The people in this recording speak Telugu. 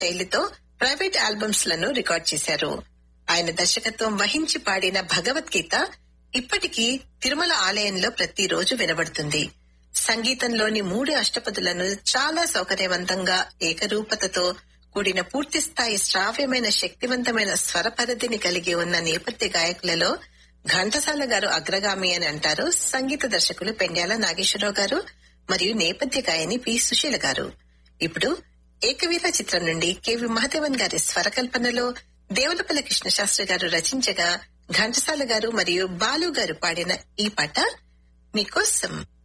శైలితో ప్రైవేట్ ఆల్బమ్స్ లను రికార్డ్ చేశారు ఆయన దర్శకత్వం వహించి పాడిన భగవద్గీత ఇప్పటికీ తిరుమల ఆలయంలో ప్రతిరోజు వినబడుతుంది సంగీతంలోని మూడు అష్టపదులను చాలా సౌకర్యవంతంగా ఏకరూపతతో కూడిన పూర్తి స్థాయి శ్రావ్యమైన శక్తివంతమైన స్వర పరిధిని కలిగి ఉన్న నేపథ్య గాయకులలో ఘంటసాల గారు అగ్రగామి అని అంటారు సంగీత దర్శకులు పెండ్యాల నాగేశ్వరరావు గారు మరియు నేపథ్య గాయని పి సుశీల గారు ఇప్పుడు ఏకవీర చిత్రం నుండి కెవి మహదేవన్ గారి స్వరకల్పనలో దేవులపల్లి కృష్ణశాస్త్రి గారు రచించగా ఘంటసాల గారు మరియు బాలు గారు పాడిన ఈ పాట మీకోసం